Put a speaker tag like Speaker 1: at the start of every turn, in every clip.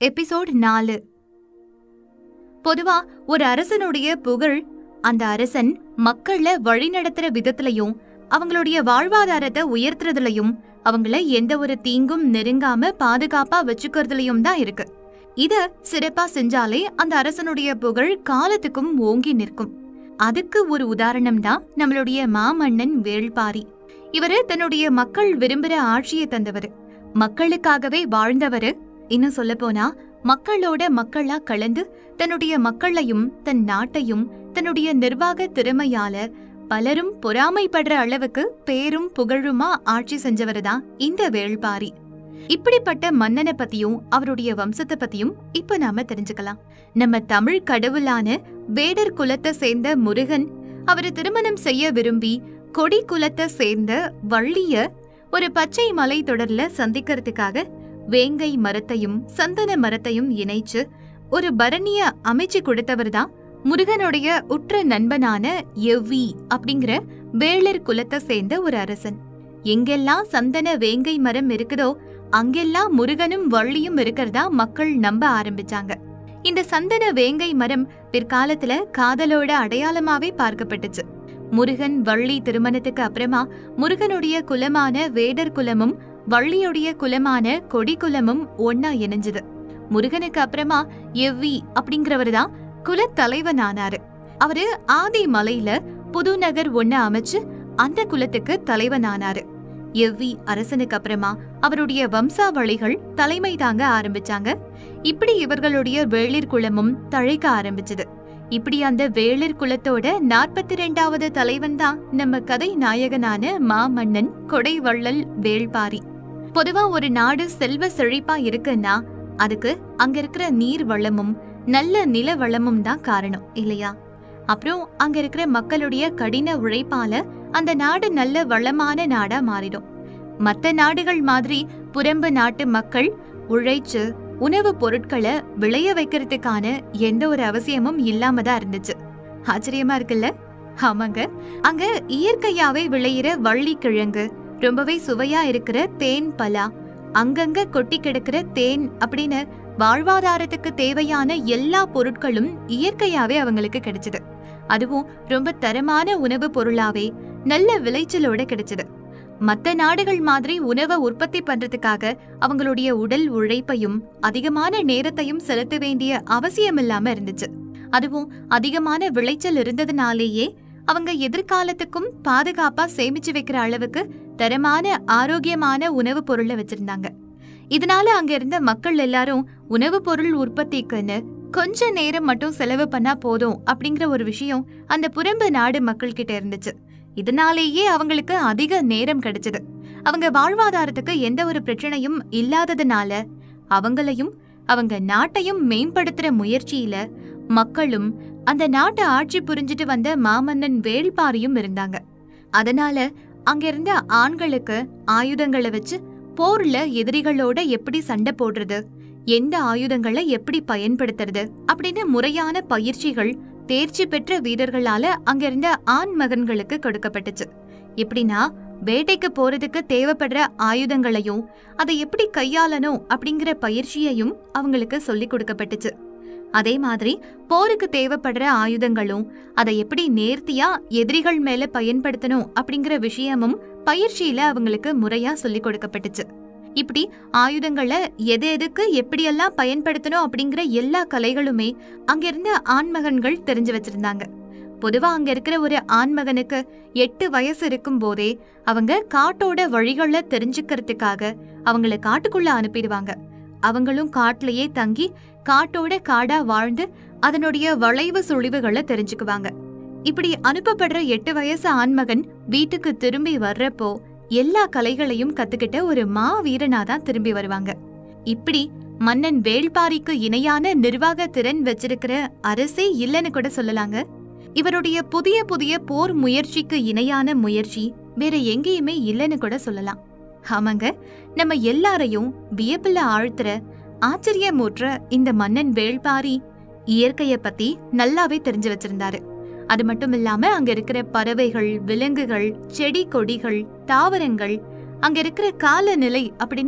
Speaker 1: episode நாலு பொதுவா ஒரு அரசனுடைய புகழ் அந்த அரசன் மக்கள வழிநடத்துற விதத்திலையும் அவங்களுடைய வாழ்வாதாரத்தை உயர்த்துறதுலயும் அவங்கள எந்த ஒரு தீங்கும் நெருங்காம பாதுகாப்பா வச்சுக்கிறதுலயும் தான் இருக்கு இத சிறப்பா செஞ்சாலே அந்த அரசனுடைய புகழ் காலத்துக்கும் ஓங்கி நிற்கும் அதுக்கு ஒரு உதாரணம் தான் நம்மளுடைய மாமன்னன் வேள்பாரி இவரு தன்னுடைய மக்கள் விரும்புற ஆட்சியை தந்தவரு மக்களுக்காகவே வாழ்ந்தவரு இன்னும் சொல்ல போனா மக்களோட மக்களா கலந்து தன்னுடைய மக்களையும் தன் நாட்டையும் தன்னுடைய நிர்வாக திறமையால பலரும் பொறாமைப்படுற அளவுக்கு பேரும் புகழுமா ஆட்சி செஞ்சவரு தான் இந்த வேள்பாரி இப்படிப்பட்ட மன்னனை பத்தியும் அவருடைய வம்சத்தை பத்தியும் இப்ப நாம தெரிஞ்சுக்கலாம் நம்ம தமிழ் கடவுளான வேடர் குலத்தை சேர்ந்த முருகன் அவரு திருமணம் செய்ய விரும்பி கொடி குலத்தை சேர்ந்த வள்ளிய ஒரு பச்சை மலை தொடர்ல சந்திக்கிறதுக்காக வேங்கை மரத்தையும் சந்தன மரத்தையும் இணைச்சு ஒரு பரணிய அமைச்சு கொடுத்தவர் தான் முருகனுடைய உற்ற நண்பனான எவ்வி அப்படிங்கிற வேளர் குலத்தை சேர்ந்த ஒரு அரசன் எங்கெல்லாம் சந்தன வேங்கை மரம் இருக்குதோ அங்கெல்லாம் முருகனும் வள்ளியும் இருக்கிறதா மக்கள் நம்ப ஆரம்பிச்சாங்க இந்த சந்தன வேங்கை மரம் பிற்காலத்துல காதலோட அடையாளமாவே பார்க்கப்பட்டுச்சு முருகன் வள்ளி திருமணத்துக்கு அப்புறமா முருகனுடைய குலமான வேடர் குலமும் வள்ளியுடைய குலமான கொடி குலமும் ஒன்னா இணைஞ்சது முருகனுக்கு அப்புறமா எவ்வி அப்படிங்கிறவர் தான் குலத்தலைவனானாரு அவரு ஆதி மலையில புது நகர் ஒண்ணு அமைச்சு அந்த குலத்துக்கு தலைவனானாரு எவ்வி அரசனுக்கு அப்புறமா அவருடைய வம்சாவளிகள் தலைமை தாங்க ஆரம்பிச்சாங்க இப்படி இவர்களுடைய வேளிர் குலமும் தழைக்க ஆரம்பிச்சது இப்படி அந்த வேளிர் குலத்தோட நாற்பத்தி ரெண்டாவது தலைவன் தான் நம்ம கதை நாயகனான மாமன்னன் கொடைவள்ளல் வேள்பாரி பொதுவா ஒரு நாடு செல்வ செழிப்பா இருக்குன்னா அதுக்கு அங்க இருக்கிற நீர் வளமும் நல்ல நில வளமும் தான் காரணம் இல்லையா அப்புறம் அங்க இருக்கிற மக்களுடைய கடின உழைப்பால அந்த நாடு நல்ல வளமான நாடா மாறிடும் மத்த நாடுகள் மாதிரி புறம்பு நாட்டு மக்கள் உழைச்சு உணவுப் பொருட்களை விளைய வைக்கிறதுக்கான எந்த ஒரு அவசியமும் இல்லாம தான் இருந்துச்சு ஆச்சரியமா இருக்குல்ல ஆமாங்க அங்க இயற்கையாவே விளையிற வள்ளி கிழங்கு ரொம்பவே சுவையா இருக்கிற தேன் பலா அங்கங்க கொட்டி கிடக்கிற தேன் அப்படின்னு வாழ்வாதாரத்துக்கு தேவையான எல்லா பொருட்களும் இயற்கையாவே அவங்களுக்கு கிடைச்சது அதுவும் ரொம்ப தரமான உணவு பொருளாவே நல்ல விளைச்சலோட கிடைச்சது மத்த நாடுகள் மாதிரி உணவை உற்பத்தி பண்றதுக்காக அவங்களுடைய உடல் உழைப்பையும் அதிகமான நேரத்தையும் செலுத்த வேண்டிய அவசியம் இல்லாம இருந்துச்சு அதுவும் அதிகமான விளைச்சல் இருந்ததுனாலேயே அவங்க எதிர்காலத்துக்கும் பாதுகாப்பா சேமிச்சு வைக்கிற அளவுக்கு தரமான ஆரோக்கியமான உணவுப் பொருளை வச்சிருந்தாங்க இதனால அங்க இருந்த மக்கள் எல்லாரும் உணவுப் பொருள் உற்பத்திக்குன்னு கொஞ்ச நேரம் மட்டும் செலவு பண்ணா போதும் அப்படிங்கிற ஒரு விஷயம் அந்த புறம்பு நாடு மக்கள் கிட்ட இருந்துச்சு இதனாலேயே அவங்களுக்கு அதிக நேரம் கிடைச்சது அவங்க வாழ்வாதாரத்துக்கு எந்த ஒரு பிரச்சனையும் இல்லாததுனால அவங்களையும் அவங்க நாட்டையும் மேம்படுத்துற முயற்சியில மக்களும் அந்த நாட்டை ஆட்சி புரிஞ்சிட்டு வந்த மாமன்னன் வேள்பாரியும் இருந்தாங்க அதனால அங்க இருந்த ஆண்களுக்கு ஆயுதங்களை வச்சு போர்ல எதிரிகளோட எப்படி சண்டை போடுறது எந்த ஆயுதங்களை எப்படி பயன்படுத்துறது அப்படின்னு முறையான பயிற்சிகள் தேர்ச்சி பெற்ற வீரர்களால அங்க இருந்த ஆண் மகன்களுக்கு கொடுக்கப்பட்டுச்சு எப்படின்னா வேட்டைக்கு போறதுக்கு தேவைப்படுற ஆயுதங்களையும் அதை எப்படி கையாளணும் அப்படிங்கிற பயிற்சியையும் அவங்களுக்கு சொல்லிக் கொடுக்கப்பட்டுச்சு அதே மாதிரி போருக்கு தேவைப்படுற ஆயுதங்களும் அதை எப்படி நேர்த்தியா எதிரிகள் மேல பயன்படுத்தணும் அப்படிங்கிற விஷயமும் பயிற்சியில அவங்களுக்கு முறையா சொல்லிக் கொடுக்கப்பட்டுச்சு இப்படி ஆயுதங்களை எது எதுக்கு எப்படியெல்லாம் பயன்படுத்தணும் அப்படிங்கிற எல்லா கலைகளுமே அங்கிருந்த ஆண்மகன்கள் தெரிஞ்சு வச்சிருந்தாங்க பொதுவா அங்க இருக்கிற ஒரு ஆண்மகனுக்கு எட்டு வயசு இருக்கும் போதே அவங்க காட்டோட வழிகளை தெரிஞ்சுக்கிறதுக்காக அவங்கள காட்டுக்குள்ள அனுப்பிடுவாங்க அவங்களும் காட்டுலயே தங்கி காட்டோட காடா வாழ்ந்து அதனுடைய வளைவு சுழிவுகளை தெரிஞ்சுக்குவாங்க இப்படி அனுப்பப்படுற எட்டு வயசு ஆண்மகன் வீட்டுக்கு திரும்பி வர்றப்போ எல்லா கலைகளையும் கத்துக்கிட்ட ஒரு மா வீரனா தான் திரும்பி வருவாங்க இப்படி மன்னன் வேள்பாரிக்கு இணையான நிர்வாக திறன் வச்சிருக்கிற அரசே இல்லைன்னு கூட சொல்லலாங்க இவருடைய புதிய புதிய போர் முயற்சிக்கு இணையான முயற்சி வேற எங்கேயுமே இல்லைன்னு கூட சொல்லலாம் ஆமாங்க நம்ம எல்லாரையும் வியப்புல ஆழ்த்துற ஆச்சரியமூற்ற இந்த மன்னன் வேள்பாரி இயற்கைய பத்தி நல்லாவே தெரிஞ்சு வச்சிருந்தாரு அது மட்டும் இல்லாம அங்க இருக்கிற பறவைகள் விலங்குகள் செடி கொடிகள் தாவரங்கள் அங்க இருக்கிற காலநிலை அப்படின்னு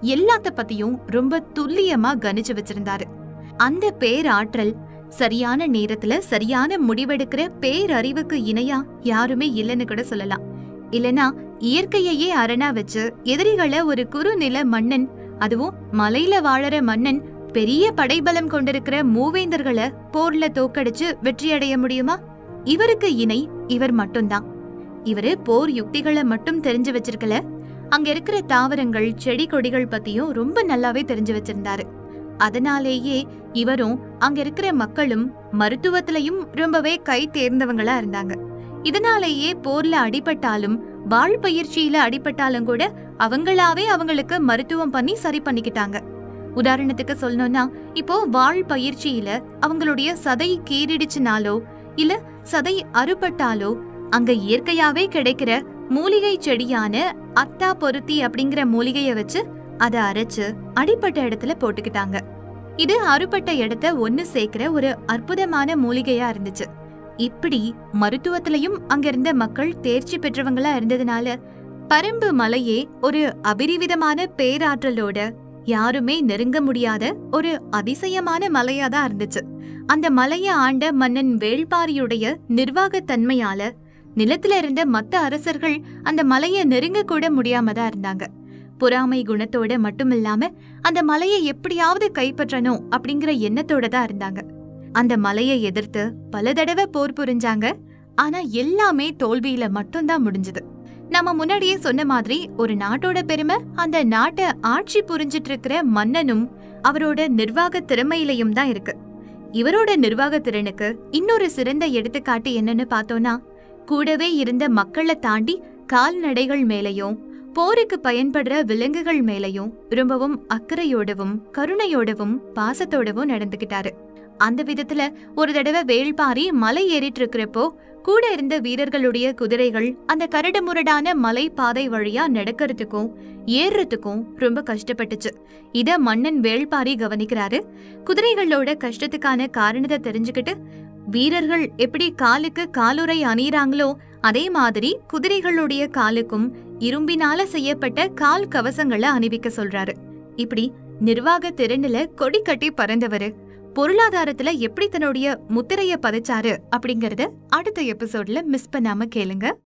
Speaker 1: எல்லாத்த பத்தியும் ரொம்ப துல்லியமா கணிச்சு வச்சிருந்தாரு அந்த பேராற்றல் சரியான நேரத்துல சரியான முடிவெடுக்கிற பேரறிவுக்கு இணையா யாருமே இல்லைன்னு கூட சொல்லலாம் இல்லனா இயற்கையையே அரணா வச்சு எதிரிகளை ஒரு குறுநில மன்னன் அதுவும் மலையில வாழற மன்னன் பெரிய படைபலம் கொண்டிருக்கிற மூவேந்தர்களை போர்ல தோக்கடிச்சு வெற்றியடைய முடியுமா இவருக்கு இணை இவர் மட்டும்தான் இவரு போர் யுக்திகளை மட்டும் தெரிஞ்சு வச்சிருக்கல அங்க இருக்கிற தாவரங்கள் செடி கொடிகள் பத்தியும் ரொம்ப நல்லாவே தெரிஞ்சு வச்சிருந்தாரு அதனாலேயே இவரும் அங்க இருக்கிற மக்களும் மருத்துவத்திலையும் ரொம்பவே கை தேர்ந்தவங்களா இருந்தாங்க இதனாலேயே போர்ல அடிபட்டாலும் வாழ் பயிற்சியில அடிபட்டாலும் கூட அவங்களாவே அவங்களுக்கு மருத்துவம் பண்ணி சரி பண்ணிக்கிட்டாங்க உதாரணத்துக்கு சொல்லணும்னா இப்போ வாழ் பயிற்சியில அவங்களுடைய சதை கீறிடுச்சுனாலோ இல்ல சதை அறுபட்டாலோ அங்க இயற்கையாவே கிடைக்கிற மூலிகை செடியான அத்தா பொருத்தி அப்படிங்கிற மூலிகைய வச்சு அதை அரைச்சு அடிப்பட்ட இடத்துல போட்டுக்கிட்டாங்க இது அறுபட்ட இடத்த ஒன்னு சேர்க்கிற ஒரு அற்புதமான மூலிகையா இருந்துச்சு இப்படி மருத்துவத்திலையும் அங்க இருந்த மக்கள் தேர்ச்சி பெற்றவங்களா இருந்ததுனால பரம்பு மலையே ஒரு அபிரிவிதமான பேராற்றலோட யாருமே நெருங்க முடியாத ஒரு அதிசயமான மலையா தான் இருந்துச்சு அந்த மலைய ஆண்ட மன்னன் வேள்பாரியுடைய நிர்வாகத்தன்மையால நிலத்துல இருந்த மத்த அரசர்கள் அந்த மலைய நெருங்க கூட முடியாம தான் இருந்தாங்க பொறாமை குணத்தோட மட்டுமில்லாம அந்த மலையை எப்படியாவது கைப்பற்றணும் அப்படிங்கிற எண்ணத்தோட தான் இருந்தாங்க அந்த மலையை எதிர்த்து பல தடவை போர் புரிஞ்சாங்க ஆனா எல்லாமே தோல்வியில மட்டும்தான் முடிஞ்சது நம்ம முன்னாடியே சொன்ன மாதிரி ஒரு நாட்டோட பெருமை அந்த நாட்டை ஆட்சி புரிஞ்சிட்டு இருக்கிற மன்னனும் அவரோட நிர்வாக திறமையிலையும் தான் இருக்கு இவரோட நிர்வாக திறனுக்கு இன்னொரு சிறந்த எடுத்துக்காட்டு என்னன்னு பார்த்தோம்னா கூடவே இருந்த மக்களை தாண்டி கால்நடைகள் மேலையும் போருக்கு பயன்படுற விலங்குகள் மேலையும் ரொம்பவும் அக்கறையோடவும் கருணையோடவும் பாசத்தோடவும் நடந்துகிட்டாரு அந்த விதத்துல ஒரு தடவை வேள்பாரி மலை ஏறிட்டு இருக்கிறப்போ கூட இருந்த வீரர்களுடைய குதிரைகள் அந்த கரடு முரடான மலை பாதை வழியா நடக்கிறதுக்கும் ஏறுறதுக்கும் ரொம்ப கஷ்டப்பட்டுச்சு இத மன்னன் வேள்பாரி கவனிக்கிறாரு குதிரைகளோட கஷ்டத்துக்கான காரணத்தை தெரிஞ்சுக்கிட்டு வீரர்கள் எப்படி காலுக்கு காலுறை அணியிறாங்களோ அதே மாதிரி குதிரைகளுடைய காலுக்கும் இரும்பினால செய்யப்பட்ட கால் கவசங்களை அணிவிக்க சொல்றாரு இப்படி நிர்வாக திறனில கொடி கட்டி பறந்தவரு பொருளாதாரத்துல எப்படி தன்னுடைய முத்திரைய பதிச்சாரு அப்படிங்கறத அடுத்த எபிசோட்ல மிஸ் பண்ணாம கேளுங்க